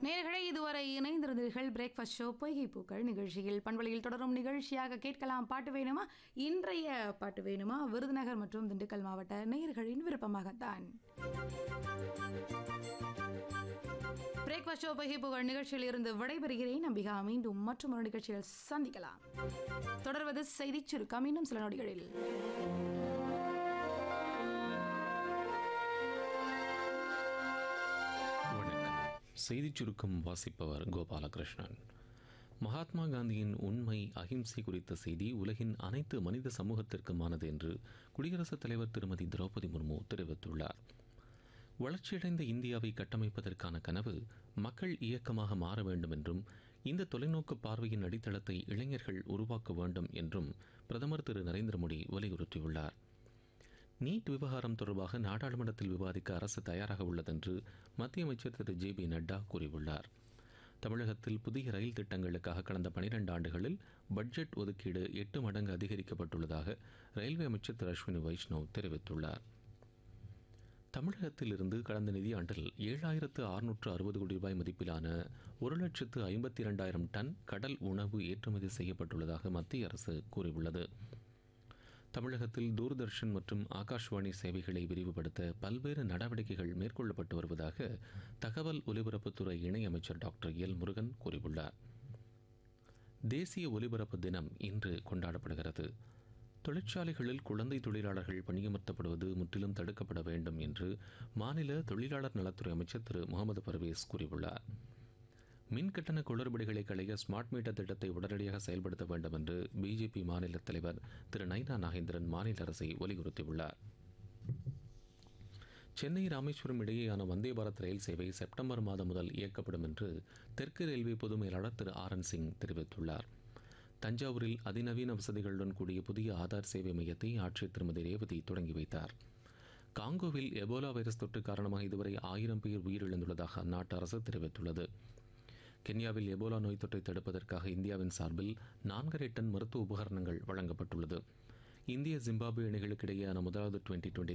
நேர்களை இதுவரை இணைந்திருந்தீர்கள் breakfast show பொய்கை பூக்கள் நிகழ்ச்சியில் பண்பலையில் தொடரும் நிகழ்ச்சியாக கேட்கலாம் பாட்டு வேணுமா இன்றைய பாட்டு வேணுமா விருதுநகர் மற்றும் திண்டுக்கல் மாவட்ட நேயர்களின் விருப்பமாகத்தான் பிரேக்ஃபாஸ்ட் ஷோ பொய்கை புகழ் நிகழ்ச்சியில் இருந்து விடைபெறுகிறேன் நம்பிகா மீண்டும் மற்றும் ஒரு நிகழ்ச்சியில் சந்திக்கலாம் தொடர்வது செய்திச் சுருக்கம் இன்னும் சில நொடிகளில் வணக்கம் செய்திச் சுருக்கம் வாசிப்பவர் கோபாலகிருஷ்ணன் மகாத்மா காந்தியின் உண்மை அகிம்சை குறித்த செய்தி உலகின் அனைத்து மனித சமூகத்திற்குமானது என்று குடியரசுத் தலைவர் திருமதி திரௌபதி முர்மு தெரிவித்துள்ளார் வளர்ச்சியடைந்த இந்தியாவை கட்டமைப்பதற்கான கனவு மக்கள் இயக்கமாக மாற வேண்டும் என்றும் இந்த தொலைநோக்கு பார்வையின் அடித்தளத்தை இளைஞர்கள் உருவாக்க வேண்டும் என்றும் பிரதமர் திரு நரேந்திர மோடி வலியுறுத்தியுள்ளார் நீட் விவகாரம் தொடர்பாக நாடாளுமன்றத்தில் விவாதிக்க அரசு தயாராக உள்ளதென்று மத்திய அமைச்சர் திரு ஜே பி நட்டா கூறியுள்ளார் தமிழகத்தில் புதிய ரயில் திட்டங்களுக்காக கடந்த பனிரெண்டு ஆண்டுகளில் பட்ஜெட் ஒதுக்கீடு எட்டு மடங்கு அதிகரிக்கப்பட்டுள்ளதாக ரயில்வே அமைச்சர் திரு அஸ்வினி வைஷ்ணவ் தெரிவித்துள்ளார் தமிழகத்தில் இருந்து கடந்த நிதியாண்டில் ஏழாயிரத்து அறுநூற்று அறுபது கோடி ரூபாய் மதிப்பிலான ஒரு லட்சத்து ஐம்பத்தி இரண்டாயிரம் டன் கடல் உணவு ஏற்றுமதி செய்யப்பட்டுள்ளதாக மத்திய அரசு கூறியுள்ளது தமிழகத்தில் தூர்தர்ஷன் மற்றும் ஆகாஷ்வாணி சேவைகளை விரிவுபடுத்த பல்வேறு நடவடிக்கைகள் மேற்கொள்ளப்பட்டு வருவதாக தகவல் ஒலிபரப்புத்துறை இணையமைச்சர் டாக்டர் எல் முருகன் கூறியுள்ளார் தேசிய ஒலிபரப்பு தினம் இன்று கொண்டாடப்படுகிறது தொழிற்சாலைகளில் குழந்தை தொழிலாளர்கள் பணியமர்த்தப்படுவது முற்றிலும் தடுக்கப்பட வேண்டும் என்று மாநில தொழிலாளர் நலத்துறை அமைச்சர் திரு முகமது பர்வேஸ் கூறியுள்ளார் மின் கட்டண குளறுபடிகளை களைய ஸ்மார்ட் மீட்டர் திட்டத்தை உடனடியாக செயல்படுத்த வேண்டும் என்று பிஜேபி மாநில தலைவர் திரு நைனா நாகேந்திரன் மாநில அரசை வலியுறுத்தியுள்ளார் சென்னை ராமேஸ்வரம் இடையேயான வந்தே பாரத் ரயில் சேவை செப்டம்பர் மாதம் முதல் இயக்கப்படும் என்று தெற்கு ரயில்வே பொது மேலாளர் திரு ஆர் என் சிங் தெரிவித்துள்ளார் தஞ்சாவூரில் அதிநவீன வசதிகளுடன் கூடிய புதிய ஆதார் சேவை மையத்தை ஆட்சியர் திருமதி ரேவதி தொடங்கி வைத்தார் காங்கோவில் எபோலா வைரஸ் தொற்று காரணமாக இதுவரை ஆயிரம் பேர் உயிரிழந்துள்ளதாக அந்நாட்டு அரசு தெரிவித்துள்ளது கென்யாவில் எபோலா நோய் தொற்றை தடுப்பதற்காக இந்தியாவின் சார்பில் நான்கரை டன் மருத்துவ உபகரணங்கள் வழங்கப்பட்டுள்ளது இந்திய ஜிம்பாப்வே அணிகளுக்கு இடையேயான முதலாவது டுவெண்டி டுவெண்டி